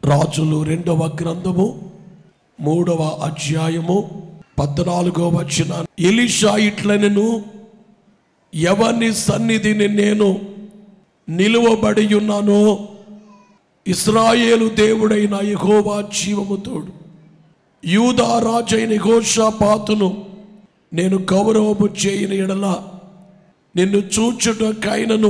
రాజులు రెండవ గ్రంథము మూడవ అధ్యాయము పద్నాలుగో వచ్చిన ఎలిషా ఇట్లనెను ఎవని సన్నిధిని నేను నిలువబడి ఉన్నానో ఇస్రాయేలు దేవుడైన యెహోవా జీవము తోడు యూదా రాజైన ఘోషాపాతును నేను గౌరవము చేయని ఎడల నిన్ను చూచుటకైనను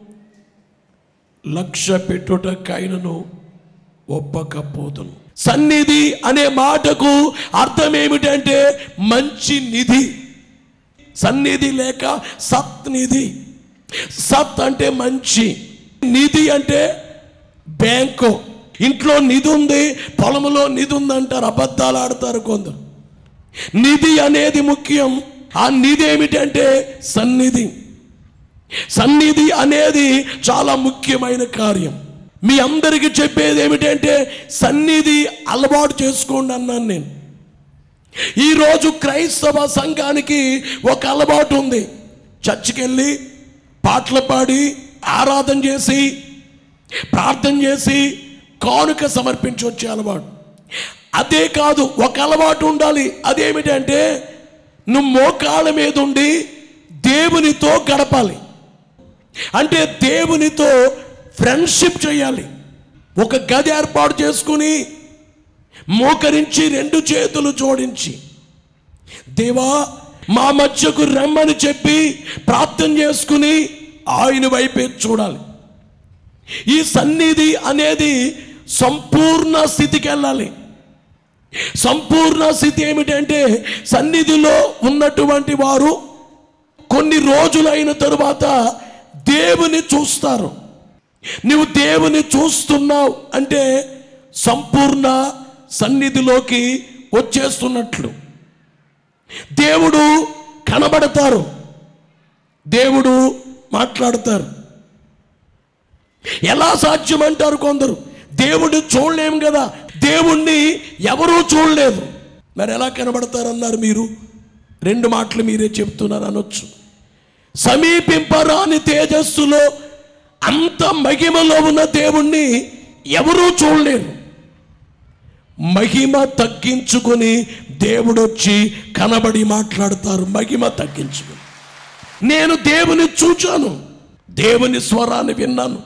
లక్ష్య పెట్టుటకైనను ఒప్పకపోతును సన్నిధి అనే మాటకు అర్థం ఏమిటంటే మంచి నిధి సన్నిధి లేక సత్ నిధి సత్ అంటే మంచి నిధి అంటే బ్యాంకు ఇంట్లో నిధి ఉంది పొలంలో నిధి ఉంది అంటారు అబద్ధాలు ఆడతారు కొందరు నిధి అనేది ముఖ్యం ఆ నిధి ఏమిటంటే సన్నిధి సన్నిధి అనేది చాలా ముఖ్యమైన కార్యం మీ అందరికీ చెప్పేది ఏమిటంటే సన్నిధి అలవాటు చేసుకోండి అన్నాను నేను ఈరోజు క్రైస్తవ సంఘానికి ఒక అలవాటు ఉంది చర్చికి వెళ్ళి పాటలు పాడి ఆరాధన చేసి ప్రార్థన చేసి కానుక సమర్పించి వచ్చే అలవాటు అదే కాదు ఒక అలవాటు ఉండాలి అదేమిటంటే నువ్వు మోకాళ్ళ మీద ఉండి దేవునితో గడపాలి అంటే దేవునితో ఫ్రెండ్షిప్ చేయాలి ఒక గది ఏర్పాటు చేసుకుని మోకరించి రెండు చేతులు జోడించి దేవా మా మధ్యకు రమ్మని చెప్పి ప్రార్థన చేసుకుని ఆయన వైపే చూడాలి ఈ సన్నిధి అనేది సంపూర్ణ స్థితికి వెళ్ళాలి సంపూర్ణ స్థితి ఏమిటంటే సన్నిధిలో ఉన్నటువంటి వారు కొన్ని రోజులైన తరువాత దేవుని చూస్తారు నువ్వు దేవుని చూస్తున్నావు అంటే సంపూర్ణ సన్నిధిలోకి వచ్చేస్తున్నట్లు దేవుడు కనబడతారు దేవుడు మాట్లాడతారు ఎలా సాధ్యం అంటారు కొందరు దేవుడు చూడలేం కదా దేవుణ్ణి ఎవరూ చూడలేదు మరి ఎలా కనబడతారన్నారు మీరు రెండు మాటలు మీరే చెప్తున్నారు అనొచ్చు సమీపింపరాని తేజస్సులో అంత మహిమలో ఉన్న దేవుణ్ణి ఎవరూ చూడలేరు మహిమ తగ్గించుకొని దేవుడు వచ్చి కనబడి మాట్లాడతారు మహిమ తగ్గించుకొని నేను దేవుని చూచాను దేవుని స్వరాన్ని విన్నాను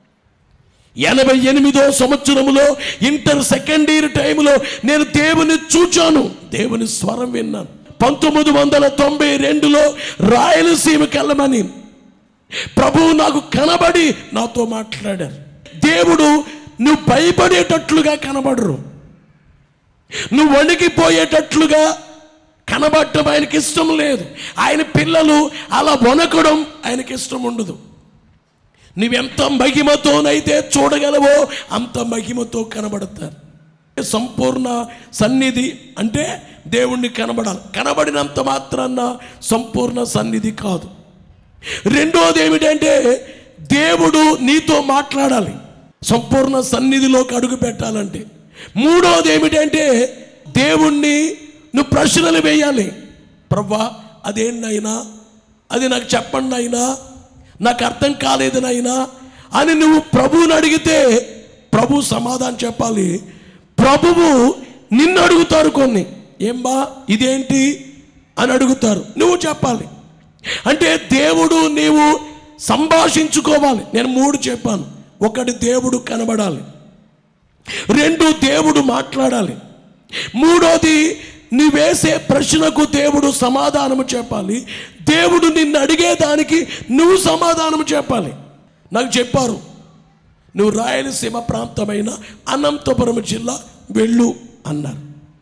ఎనభై ఎనిమిదో సంవత్సరములో ఇంటర్ సెకండ్ ఇయర్ టైంలో నేను దేవుని చూచాను దేవుని స్వరం విన్నాను పంతొమ్మిది వందల తొంభై రెండులో రాయలసీమకి వెళ్ళమని ప్రభువు నాకు కనబడి నాతో మాట్లాడారు దేవుడు నువ్వు భయపడేటట్లుగా కనబడరు నువ్వు వణికిపోయేటట్లుగా కనబడటం ఆయనకి ఇష్టం లేదు ఆయన పిల్లలు అలా వణకడం ఆయనకి ఇష్టం ఉండదు నువ్వెంత మహిమతోనైతే చూడగలవో అంత మహిమతో కనబడతారు సంపూర్ణ సన్నిధి అంటే దేవుణ్ణి కనబడాలి కనబడినంత మాత్రాన్న సంపూర్ణ సన్నిధి కాదు రెండోది ఏమిటంటే దేవుడు నీతో మాట్లాడాలి సంపూర్ణ సన్నిధిలోకి అడుగు పెట్టాలంటే మూడోది ఏమిటంటే దేవుణ్ణి నువ్వు ప్రశ్నలు వేయాలి ప్రవ్వా అదేంటైనా అది నాకు చెప్పండి అయినా నాకు అర్థం కాలేదు నాయనా అని నువ్వు ప్రభువుని అడిగితే ప్రభు సమాధానం చెప్పాలి ప్రభువు నిన్ను అడుగుతారు కొన్ని ఏమ్మా ఇదేంటి అని అడుగుతారు నువ్వు చెప్పాలి అంటే దేవుడు నీవు సంభాషించుకోవాలి నేను మూడు చెప్పాను ఒకటి దేవుడు కనబడాలి రెండు దేవుడు మాట్లాడాలి మూడోది నీ వేసే ప్రశ్నకు దేవుడు సమాధానము చెప్పాలి దేవుడు నిన్ను అడిగేదానికి నువ్వు సమాధానం చెప్పాలి నాకు చెప్పారు నువ్వు రాయలసీమ ప్రాంతమైన అనంతపురం జిల్లా వెళ్ళు అన్నారు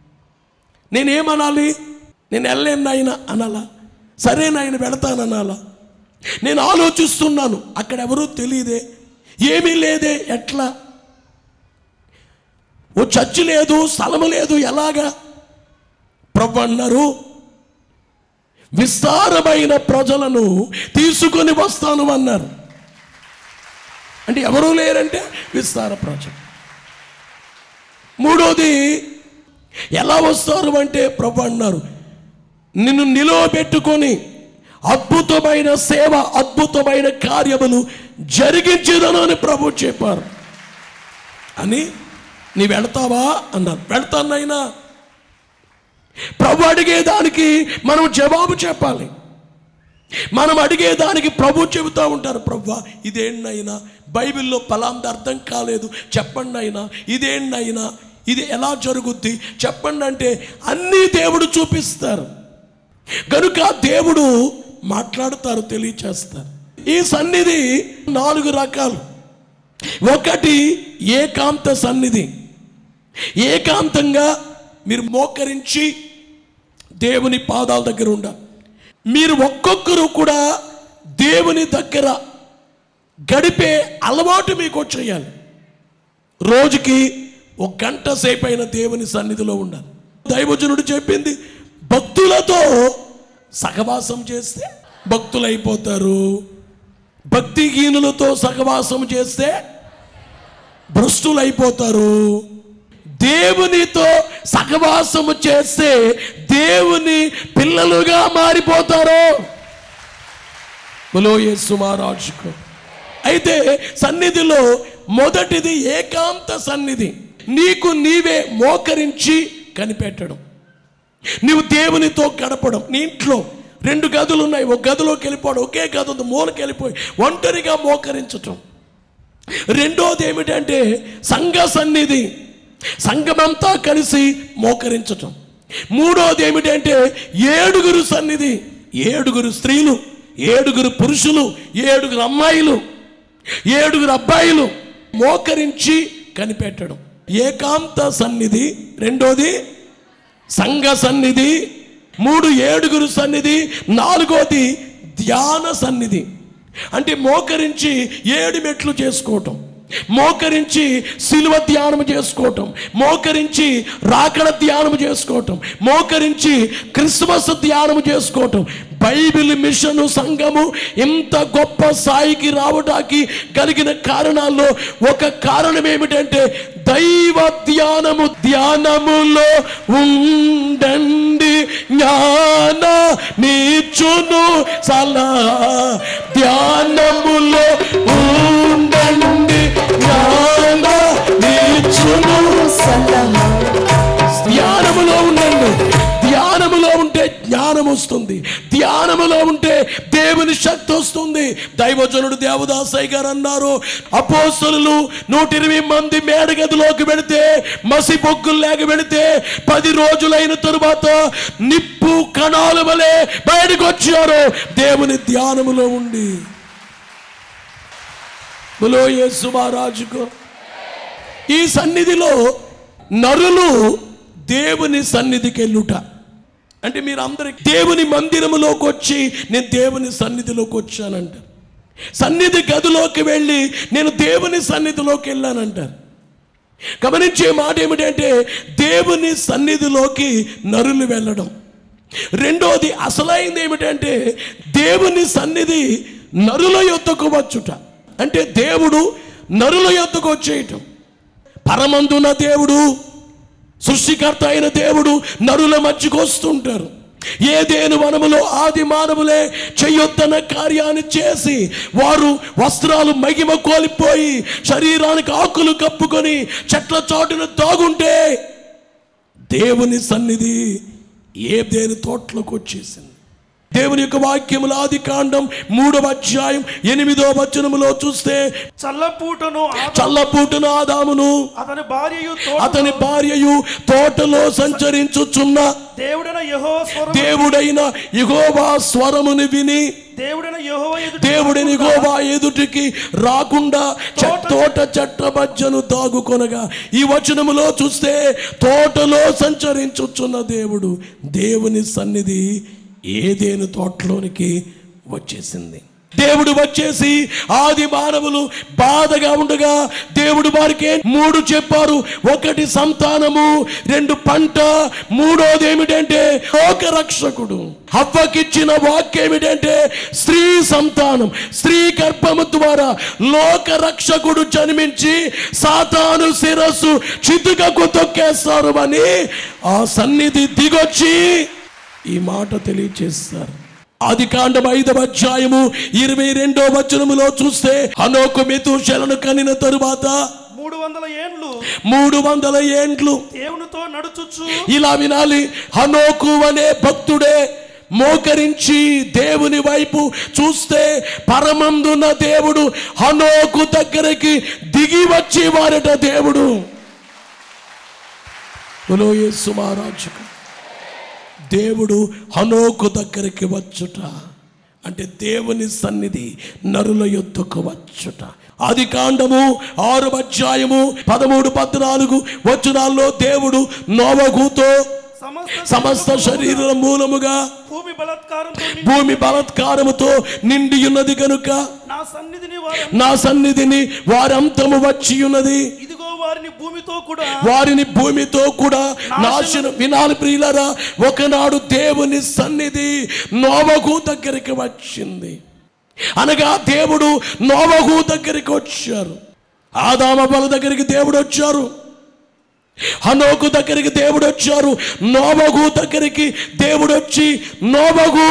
నేనేమనాలి నేను వెళ్ళలేను నాయన అనాలా సరే నాయన వెళతాననాలా నేను ఆలోచిస్తున్నాను అక్కడ ఎవరూ తెలియదే ఏమీ లేదే ఎట్లా ఓ చర్చి లేదు స్థలము లేదు ఎలాగా ప్రభు అన్నారు విస్తారమైన ప్రజలను తీసుకొని వస్తాను అన్నారు అంటే ఎవరూ లేరంటే విస్తార ప్రజలు మూడోది ఎలా వస్తారు అంటే ప్రభు అన్నారు నిన్ను నిలవబెట్టుకొని అద్భుతమైన సేవ అద్భుతమైన కార్యములు జరిగించదను అని ప్రభు చెప్పారు అని నీ వెళతావా అన్నారు వెళ్తానైనా ప్రభు అడిగేదానికి మనం జవాబు చెప్పాలి మనం అడిగేదానికి ప్రభు చెబుతూ ఉంటారు ప్రభు ఇదేంటైనా బైబిల్లో పలాంది అర్థం కాలేదు చెప్పండి అయినా ఇదేంటైనా ఇది ఎలా జరుగుద్ది చెప్పండి అంటే అన్నీ దేవుడు చూపిస్తారు కనుక దేవుడు మాట్లాడతారు తెలియచేస్తారు ఈ సన్నిధి నాలుగు రకాలు ఒకటి ఏకాంత సన్నిధి ఏకాంతంగా మీరు మోకరించి దేవుని పాదాల దగ్గర ఉండాలి మీరు ఒక్కొక్కరు కూడా దేవుని దగ్గర గడిపే అలవాటు మీకు వచ్చేయాలి రోజుకి ఒక గంట సేపు అయిన దేవుని సన్నిధిలో ఉండాలి దైవజనుడు చెప్పింది భక్తులతో సహవాసం చేస్తే భక్తులైపోతారు భక్తిహీనులతో సహవాసం చేస్తే భ్రష్టులైపోతారు దేవునితో సహవాసము చేస్తే దేవుని పిల్లలుగా మారిపోతారు బలో యేసు మహారాజుకు అయితే సన్నిధిలో మొదటిది ఏకాంత సన్నిధి నీకు నీవే మోకరించి కనిపెట్టడం నీవు దేవునితో గడపడం నీ ఇంట్లో రెండు గదులు ఉన్నాయి ఒక గదిలోకి వెళ్ళిపోవడం ఒకే గది ఉంది మూలకి వెళ్ళిపోయి ఒంటరిగా మోకరించటం రెండోది ఏమిటంటే సంఘ సన్నిధి సంఘమంతా కలిసి మోకరించటం మూడోది ఏమిటంటే ఏడుగురు సన్నిధి ఏడుగురు స్త్రీలు ఏడుగురు పురుషులు ఏడుగురు అమ్మాయిలు ఏడుగురు అబ్బాయిలు మోకరించి కనిపెట్టడం ఏకాంత సన్నిధి రెండోది సంఘ సన్నిధి మూడు ఏడుగురు సన్నిధి నాలుగోది ధ్యాన సన్నిధి అంటే మోకరించి ఏడు మెట్లు చేసుకోవటం మోకరించి సిలువ ధ్యానం చేసుకోవటం మోకరించి రాకడ ధ్యానం చేసుకోవటం మోకరించి క్రిస్మస్ ధ్యానం చేసుకోవటం బైబిల్ మిషన్ సంఘము ఇంత గొప్ప స్థాయికి రావడానికి కలిగిన కారణాల్లో ఒక కారణం ఏమిటంటే దైవ ధ్యానము ధ్యానములో ఉండండి జ్ఞాన నీచును సలా ధ్యానములో ఉండండి జ్ఞాన నీచును ధ్యానములో ఉండండి ధ్యానములో ఉంటే జ్ఞానం వస్తుంది ధ్యానములో ఉంటే దేవుని శక్తి వస్తుంది దైవజనుడు దేవదాసయ్య గారు అన్నారు అపోస్తులు నూట ఇరవై మంది మేడగదిలోకి వెళితే మసి బొగ్గులు లేక వెళితే పది రోజులైన తరువాత నిప్పు కణాల వలె బయటకు వచ్చారు దేవుని ధ్యానములో ఉండి బులో యేసు మహారాజుకు ఈ సన్నిధిలో నరులు దేవుని సన్నిధికి వెళ్ళుట అంటే మీరు అందరికి దేవుని మందిరములోకి వచ్చి నేను దేవుని సన్నిధిలోకి వచ్చానంటారు సన్నిధి గదిలోకి వెళ్ళి నేను దేవుని సన్నిధిలోకి వెళ్ళానంటారు గమనించే మాట ఏమిటంటే దేవుని సన్నిధిలోకి నరులు వెళ్ళడం రెండోది అసలైంది ఏమిటంటే దేవుని సన్నిధి నరుల యొద్దకు వచ్చుట అంటే దేవుడు నరుల యొద్దకు వచ్చేయటం పరమందున దేవుడు సృష్టికర్త అయిన దేవుడు నరుల మధ్యకు వస్తుంటారు ఏదేను వనములో ఆది మానవులే చెయ్యొద్దన్న కార్యాన్ని చేసి వారు వస్త్రాలు మగిమ కోల్పోయి శరీరానికి ఆకులు కప్పుకొని చెట్ల చాటున దాగుంటే దేవుని సన్నిధి ఏ దేని తోటలోకి వచ్చేసింది దేవుని యొక్క వాక్యముల ఆది కాండం మూడవ అధ్యాయం ఎనిమిదో వచనములో చూస్తే చల్లపూటను ఆద- చల్లపూటున ఆదామును అతని భార్యయు తోట అతని భార్యయు తోటలో సంచరించుచున్న దేవుడైన యెహోవా స్వరం దేవుడైన యెహోవా స్వరముని విని దేవుడైన యెహోవా ఎదుట దేవుడిని యెహోవా ఎదుటికి రాకుండా చె- తోట చెట్ల మధ్యను దాగుకొనగా ఈ వచనములో చూస్తే తోటలో సంచరించుచున్న దేవుడు దేవుని సన్నిధి ఏదేను తోటలోనికి వచ్చేసింది దేవుడు వచ్చేసి ఆది మానవులు బాధగా ఉండగా దేవుడు వారికి మూడు చెప్పారు ఒకటి సంతానము రెండు పంట మూడోది ఏమిటంటే లోక రక్షకుడు హవ్వకిచ్చిన వాక్యం ఏమిటంటే స్త్రీ సంతానం స్త్రీ గర్భము ద్వారా లోక రక్షకుడు జన్మించి సాతాను శిరస్సు చితుకకు తొక్కేస్తారు అని ఆ సన్నిధి దిగొచ్చి ఈ మాట తెలియచేస్తారు ఆది కాండం ఐదవ అధ్యాయము ఇరవై రెండో వచనములో చూస్తే హనోకు మెతుషలను కనిన తరువాత మూడు వందల ఏండ్లు మూడు వందల ఏండ్లు దేవునితో నడుచుచు ఇలా వినాలి హనోకు అనే భక్తుడే మోకరించి దేవుని వైపు చూస్తే పరమందున్న దేవుడు హనోకు దగ్గరికి దిగి వచ్చి వారట దేవుడు బలో యేసు మహారాజుకు దేవుడు హనోకు దగ్గరికి వచ్చుట అంటే దేవుని సన్నిధి నరుల యొద్దకు వచ్చుట ఆది కాండము ఆరు అధ్యాయము పదమూడు పద్నాలుగు వచనాల్లో దేవుడు నోవగుతో సమస్త సమస్త శరీర మూలముగా భూమి బలాత్కారంతో నిండి భూమి బలాత్కారముతో నిండి ఉన్నది గనుక నా సన్నిధిని వారు నా సన్నిధిని వారంతము వచ్చి ఉన్నది ఇదిగో వారిని భూమితో కూడా వారిని భూమితో కూడా నాశనం వినాలి ప్రియులరా ఒకనాడు దేవుని సన్నిధి నోవగు దగ్గరికి వచ్చింది అనగా దేవుడు నోవగు దగ్గరికి వచ్చారు ఆదామ బల దగ్గరికి దేవుడు వచ్చారు హనోకు దగ్గరికి దేవుడు వచ్చారు నోవగు దగ్గరికి దేవుడు వచ్చి నోవగు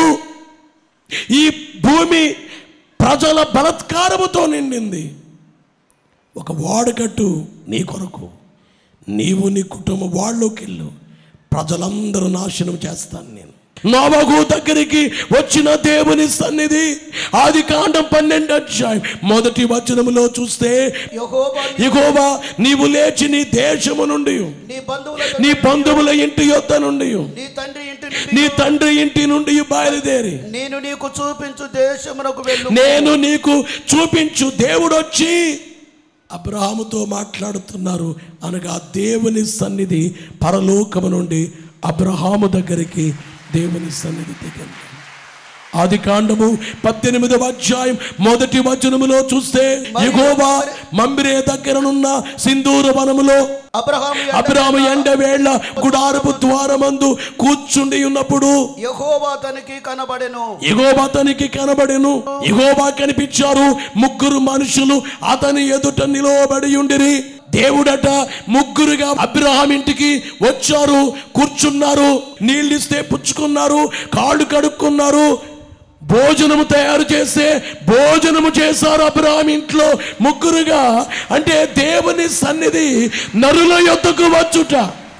ఈ భూమి ప్రజల బలత్కారముతో నిండింది ఒక వాడకట్టు నీ కొరకు నీవు నీ కుటుంబం వాళ్ళలోకి వెళ్ళు ప్రజలందరూ నాశనం చేస్తాను నేను నోవగు దగ్గరికి వచ్చిన దేవుని సన్నిధి ఆది కాండం పన్నెండు అధ్యాయం మొదటి వచనములో చూస్తే యెహోవా ఇగోవా నీవు లేచి నీ దేశము నుండి నీ బంధువుల నీ బంధువుల ఇంటి యొద్ద నుండి నీ తండ్రి ఇంటి నీ నుండి తండ్రి ఇంటి నుండి బయలుదేరి నేను నీకు చూపించు దేశమునకు వెళ్ళు నేను నీకు చూపించు దేవుడు వచ్చి అబ్రహాముతో మాట్లాడుతున్నారు అనగా దేవుని సన్నిధి పరలోకము నుండి అబ్రహాము దగ్గరికి దేవుని సన్నిధి దిగింది ఆది కాండము పద్దెనిమిదవ అధ్యాయం మొదటి వచనములో చూస్తే ఎగోవా మంబిరే దగ్గరనున్న సింధూర వనములో అబ్రహాము అబ్రాము ఎండవేళ్ల గుడారపు ద్వారమందు కూర్చుండి ఉన్నప్పుడు యెహోవా తనకి కనబడెను ఇగోబా అతనికి కనబడెను ఇగోబా కనిపించారు ముగ్గురు మనుషులు అతని ఎదుట నిలవబడి ఉండిరి దేవుడట ముగ్గురుగా అబ్రహాం ఇంటికి వచ్చారు కూర్చున్నారు నీళ్ళిస్తే పుచ్చుకున్నారు కాళ్ళు కడుక్కున్నారు భోజనము తయారు చేస్తే భోజనము చేశారు అబ్రహాం ఇంట్లో ముగ్గురుగా అంటే దేవుని సన్నిధి నరుల యొద్దకు వచ్చుట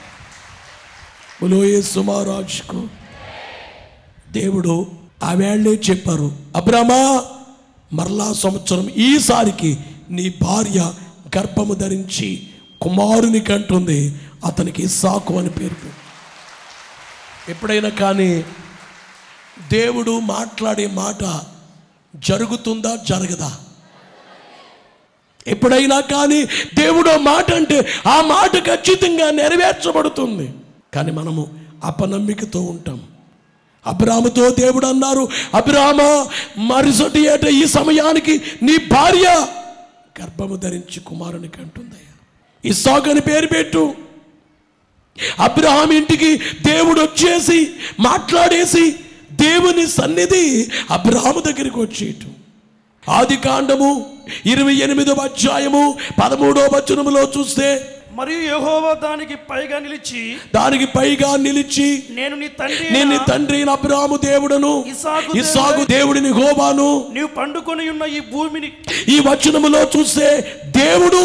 ఉలోయే సుమారాజుకు దేవుడు ఆ వేళ్లే చెప్పారు అబ్రహ్మా మరలా సంవత్సరం ఈసారికి నీ భార్య గర్భము ధరించి కుమారుని కంటుంది అతనికి ఇస్సాకు అని పేరు పెట్టు. ఎప్పుడైనా కానీ దేవుడు మాట్లాడే మాట జరుగుతుందా జరగదా ఎప్పుడైనా కానీ దేవుడు ఆ మాట అంటే ఆ మాట ఖచ్చితంగా నెరవేర్చబడుతుంది కానీ మనము అపనమ్మికతో ఉంటాం అబ్రాముతో దేవుడు అన్నారు అబ్రామ మరుసటి ఏట ఈ సమయానికి నీ భార్య గర్భము ధరించి కుమారునికి అంటుందయ్యా ఇస్సాకు అని పేరు పెట్టు అబ్రహాం ఇంటికి దేవుడు వచ్చేసి మాట్లాడేసి దేవుని సన్నిధి అబ్రహాము దగ్గరికి వచ్చేయటం ఆది కాండము ఇరవై ఎనిమిదవ అధ్యాయము పదమూడవ వచనములో చూస్తే మరియు యెహోవా దానికి పైగా నిలిచి దానికి పైగా నిలిచి నేను నీ తండ్రి నేను నీ అయిన తండ్రి అయిన అబ్రాహాము దేవుడను ఇస్సాకు ఇస్సాకు దేవుడిని హోబాను నీవు పండుకొని ఉన్న ఈ భూమిని ఈ వచనములో చూస్తే దేవుడు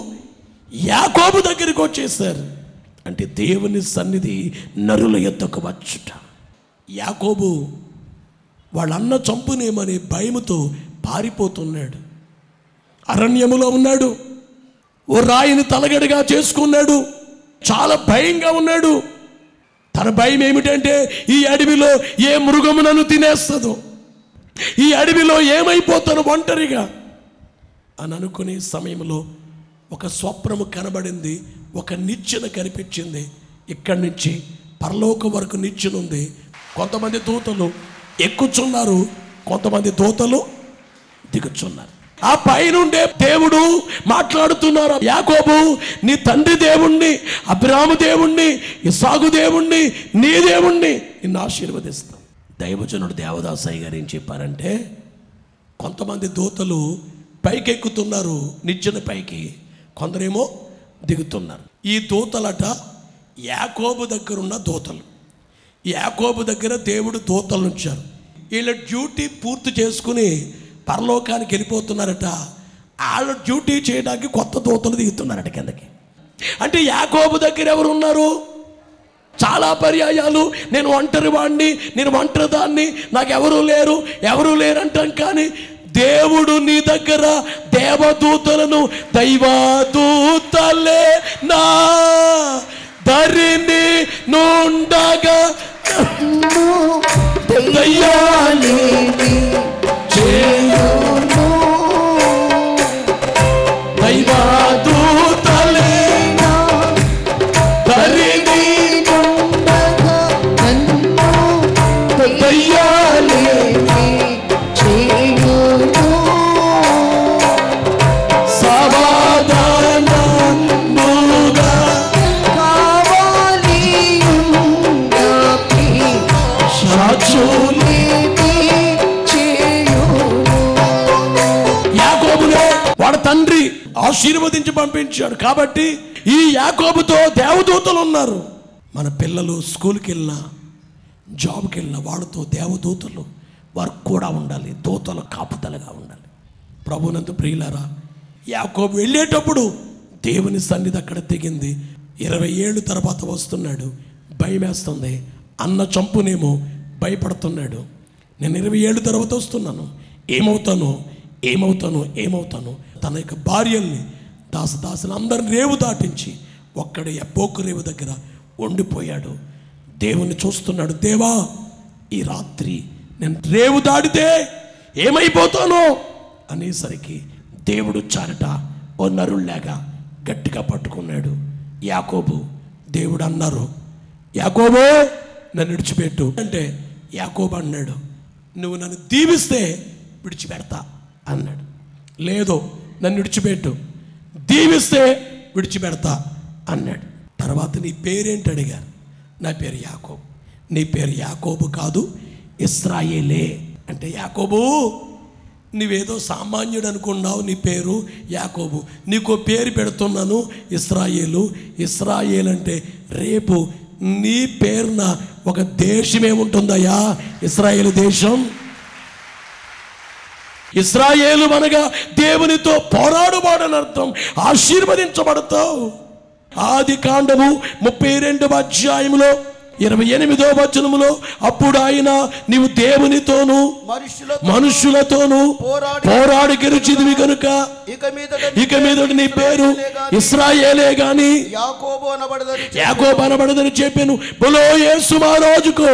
యాకోబు దగ్గరికి వచ్చేసారు అంటే దేవుని సన్నిధి నరుల ఎద్దకు వచ్చుట యాకోబు వాళ్ళ అన్న చంపునేమనే భయముతో పారిపోతున్నాడు అరణ్యములో ఉన్నాడు ఓ రాయిని తలగడగా చేసుకున్నాడు చాలా భయంగా ఉన్నాడు తన భయం ఏమిటంటే ఈ అడవిలో ఏ మృగము నన్ను తినేస్తుందో ఈ అడవిలో ఏమైపోతాను ఒంటరిగా అని అనుకునే సమయంలో ఒక స్వప్నము కనబడింది ఒక నిచ్చెన కనిపించింది ఇక్కడి నుంచి పరలోక వరకు నిచ్చెన ఉంది కొంతమంది దూతలు ఎక్కుచున్నారు కొంతమంది దూతలు దిగుచున్నారు ఆ పైనుండే దేవుడు మాట్లాడుతున్నారు యాకోబు నీ తండ్రి దేవుణ్ణి అబ్రాము దేవుణ్ణి ఇసాగు దేవుణ్ణి నీ దేవుణ్ణి నిన్ను ఆశీర్వదిస్తాం దైవజనుడు దేవదాసయ్య గారు ఏం చెప్పారంటే కొంతమంది దూతలు పైకి ఎక్కుతున్నారు నిచ్చెన పైకి కొందరేమో దిగుతున్నారు ఈ దూతలట యాకోబు దగ్గర ఉన్న దూతలు యాకోబు దగ్గర దేవుడు దూతలు ఉంచారు వీళ్ళ డ్యూటీ పూర్తి చేసుకుని పరలోకానికి వెళ్ళిపోతున్నారట వాళ్ళ డ్యూటీ చేయడానికి కొత్త దూతలు దిగుతున్నారట కిందకి అంటే యాకోబు దగ్గర ఎవరు ఉన్నారు చాలా పర్యాయాలు నేను ఒంటరి వాడిని నేను ఒంటరి దాన్ని నాకు ఎవరు లేరు ఎవరు లేరు అంటాం కానీ దేవుడు నీ దగ్గర దేవదూతలను దైవదూతలే నా ధరిని నుండగా దయ్యాలేమి చేయును. దైవదూతలే ధరిని సమాధానముగా సాక్షులు యాకోబునే వాడు తండ్రి ఆశీర్వదించి పంపించాడు కాబట్టి ఈ యాకోబుతో దేవదూతలు ఉన్నారు మన పిల్లలు స్కూల్కి వెళ్ళినా జాబ్కి వెళ్ళినా వాళ్ళతో దేవదూతలు వారు కూడా ఉండాలి దూతల కాపుదలగా ఉండాలి ప్రభునందు ప్రియులారా యాకోబు వెళ్ళేటప్పుడు దేవుని సన్నిధి అక్కడ దిగింది ఇరవై ఏళ్ళు తర్వాత వస్తున్నాడు భయమేస్తుంది అన్న చంపునేమో భయపడుతున్నాడు నేను ఇరవై ఏళ్ళు తర్వాత వస్తున్నాను ఏమవుతానో ఏమవుతానో ఏమవుతానో తన యొక్క భార్యల్ని దాసదాసులు అందరిని రేవు దాటించి ఒక్కడ ఎబ్బోకు రేవు దగ్గర ఉండిపోయాడు దేవుని చూస్తున్నాడు దేవా ఈ రాత్రి నేను రేవు దాడితే ఏమైపోతానో అనేసరికి దేవుడు చారట ఓ నరుల్లాగా గట్టిగా పట్టుకున్నాడు యాకోబు దేవుడు అన్నారు యాకోబు నన్ను విడిచిపెట్టు అంటే యాకోబు అన్నాడు నువ్వు నన్ను దీవిస్తే విడిచిపెడతా అన్నాడు లేదు నన్ను విడిచిపెట్టు దీవిస్తే విడిచిపెడతా అన్నాడు తర్వాత నీ పేరేంటి అడిగారు నా పేరు యాకోబు నీ పేరు యాకోబు కాదు ఇస్రాయేలే అంటే యాకోబు నీవేదో సామాన్యుడు అనుకున్నావు నీ పేరు యాకోబు నీకో పేరు పెడుతున్నాను ఇస్రాయేలు ఇస్రాయేల్ అంటే రేపు నీ పేరున ఒక దేశం ఏముంటుందయ్యా ఇస్రాయేల్ దేశం ఇస్రాయేలు అనగా దేవునితో పోరాడువాడని అర్థం ఆశీర్వదించబడతావు ఆది కాండము ముప్పై రెండవ అధ్యాయములో ఇరవై ఎనిమిదో వచనములో అప్పుడు ఆయన నీవు దేవునితోను మనుషుల మనుషులతోను పోరాడి పోరాడి గెలిచిదివి కనుక ఇక మీద ఇక మీద నీ పేరు ఇస్రాయేలే గాని యాకోబు అనబడదని యాకోబు అనబడదని చెప్పాను బులో యేసు మహారాజుకు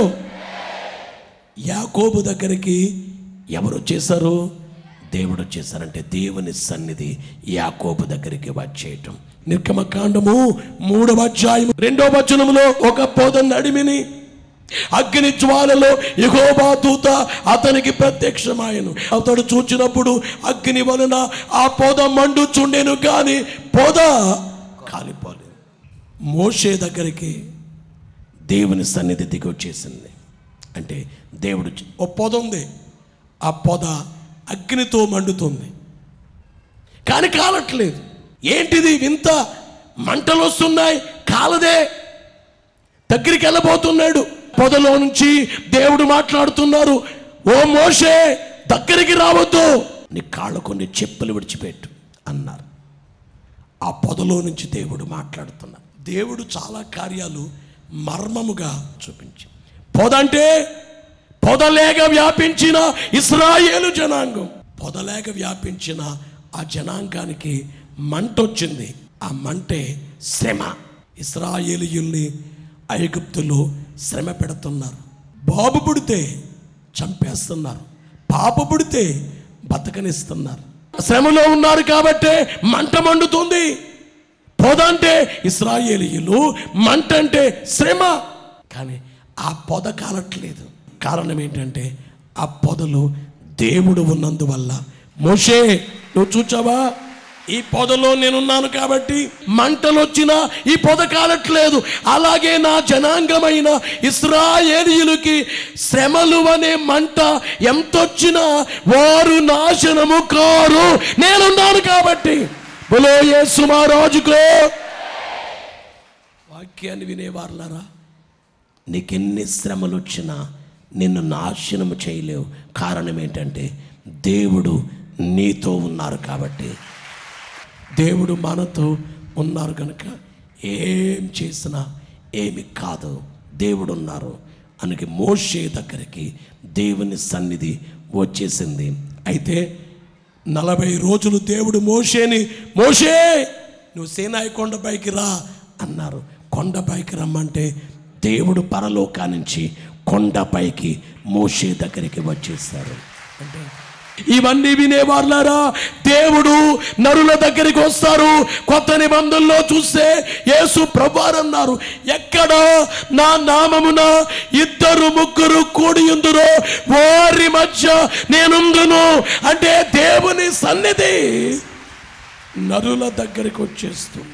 యాకోబు దగ్గరికి ఎవరు వచ్చేసారు దేవుడు వచ్చేసారంటే దేవుని సన్నిధి యాకోబు దగ్గరికి వచ్చేయటం నిర్గమకాండము మూడవ అధ్యాయం రెండవ వచనములో ఒక పొద నడిమిని అగ్ని జ్వాలలో యెహోవా దూత అతనికి ప్రత్యక్షమాయను అతడు చూచినప్పుడు అగ్ని వలన ఆ పొద మండుచుండెను కానీ పొద కాలిపోలేదు మోషే దగ్గరికి దేవుని సన్నిధి దిగి వచ్చేసింది అంటే దేవుడు చ- ఓ పొద ఉంది ఆ పొద అగ్నితో మండుతుంది కానీ కాలట్లేదు ఏంటిది వింత మంటలు వస్తున్నాయి కాలదే దగ్గరికి వెళ్ళబోతున్నాడు పొదలో నుంచి దేవుడు మాట్లాడుతున్నారు ఓ మోషే దగ్గరికి రావద్దు నీ కాళ్ళ కొన్ని చెప్పులు విడిచిపెట్టు అన్నారు ఆ పొదలో నుంచి దేవుడు మాట్లాడుతున్నాడు దేవుడు చాలా కార్యాలు మర్మముగా చూపించి పొద అంటే పొదలేక వ్యాపించిన ఇస్రాయేలు జనాంగం పొదలేక వ్యాపించిన ఆ జనాంగానికి మంట వచ్చింది ఆ మంటే శ్రమ ఇస్రాయేలీయుల్ని ఐగుప్తులో శ్రమ పెడుతున్నారు బాబు పుడితే చంపేస్తున్నారు పాప పుడితే బతకనిస్తున్నారు శ్రమలో ఉన్నారు కాబట్టే మంట మండుతుంది పొద అంటే ఇస్రాయేలీయులు మంట అంటే శ్రమ కానీ ఆ పొద కాలట్లేదు కారణం ఏంటంటే ఆ పొదలో దేవుడు ఉన్నందువల్ల మోషే నువ్వు చూచావా ఈ పొదలో నేనున్నాను కాబట్టి మంటలు వచ్చినా ఈ పొద కాలట్లేదు అలాగే నా జనాంగమైన ఇస్రాయేలీయులకి శ్రమలు అనే మంట ఎంతొచ్చినా వారు నాశనము కారు నేనున్నాను కాబట్టి బులో యేసు మహారాజుకో వాక్యాన్ని వినేవారులారా నీకెన్ని శ్రమలు వచ్చినా నిన్ను నాశనము చేయలేవు కారణం ఏంటంటే దేవుడు నీతో ఉన్నారు కాబట్టి దేవుడు మనతో ఉన్నారు కనుక ఏం చేసినా ఏమి కాదు దేవుడు ఉన్నారు అనకి మోషే దగ్గరికి దేవుని సన్నిధి వచ్చేసింది అయితే నలభై రోజులు దేవుడు మోషేని మోషే నువ్వు సేనాయి కొండపైకి రా అన్నారు కొండపైకి రమ్మంటే దేవుడు పరలోకా నుంచి కొండపైకి మోషే దగ్గరికి వచ్చేసారు అంటే ఇవన్నీ వినేవాళ్ళారా దేవుడు నరుల దగ్గరికి వస్తారు కొత్త నిబంధనలో చూస్తే యేసు ప్రభువారు అన్నారు ఎక్కడ నా నామమున ఇద్దరు ముగ్గురు కూడి ఉందురో వారి మధ్య నేనుందును అంటే దేవుని సన్నిధి నరుల దగ్గరికి వచ్చేస్తుంది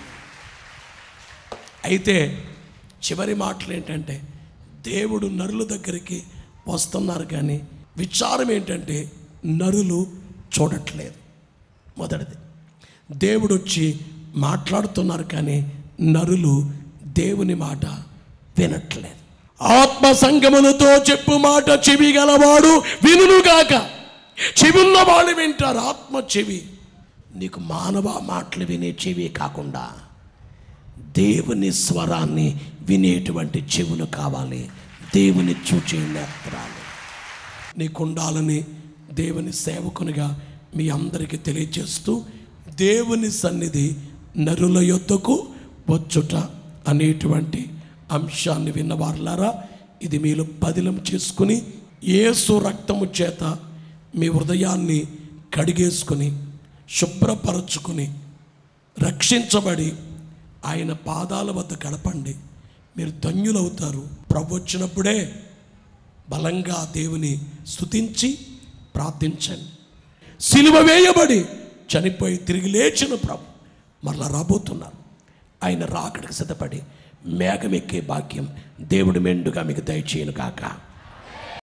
అయితే చివరి మాటలు ఏంటంటే దేవుడు నరుల దగ్గరికి వస్తున్నారు కానీ విచారం ఏంటంటే నరులు చూడట్లేదు మొదటిది దేవుడు వచ్చి మాట్లాడుతున్నారు కానీ నరులు దేవుని మాట వినట్లేదు ఆత్మ సంగములతో చెప్పు మాట చెవి గలవాడు వినుగాక చెవున్న వాళ్ళు వింటారు ఆత్మ చెవి నీకు మానవ మాటలు వినే చెవి కాకుండా దేవుని స్వరాన్ని వినేటువంటి చెవులు కావాలి దేవుని చూచే నేత్రాలు నీకుండాలని దేవుని సేవకునిగా మీ అందరికీ తెలియజేస్తూ దేవుని సన్నిధి నరుల యొద్దకు వచ్చుట అనేటువంటి అంశాన్ని విన్నవారులారా ఇది మీలో పదిలం చేసుకుని ఏసు రక్తము చేత మీ హృదయాన్ని కడిగేసుకుని శుభ్రపరచుకుని రక్షించబడి ఆయన పాదాల వద్ద గడపండి మీరు ధన్యులవుతారు ప్రభు వచ్చినప్పుడే బలంగా దేవుని స్తుతించి ప్రార్థించండి సిలువ వేయబడి చనిపోయి తిరిగి లేచిన ప్రభు మరలా రాబోతున్నారు ఆయన రాకడికి సిద్ధపడి మేఘమెక్కే భాగ్యం దేవుడు మెండుగా మీకు దయచేయను కాక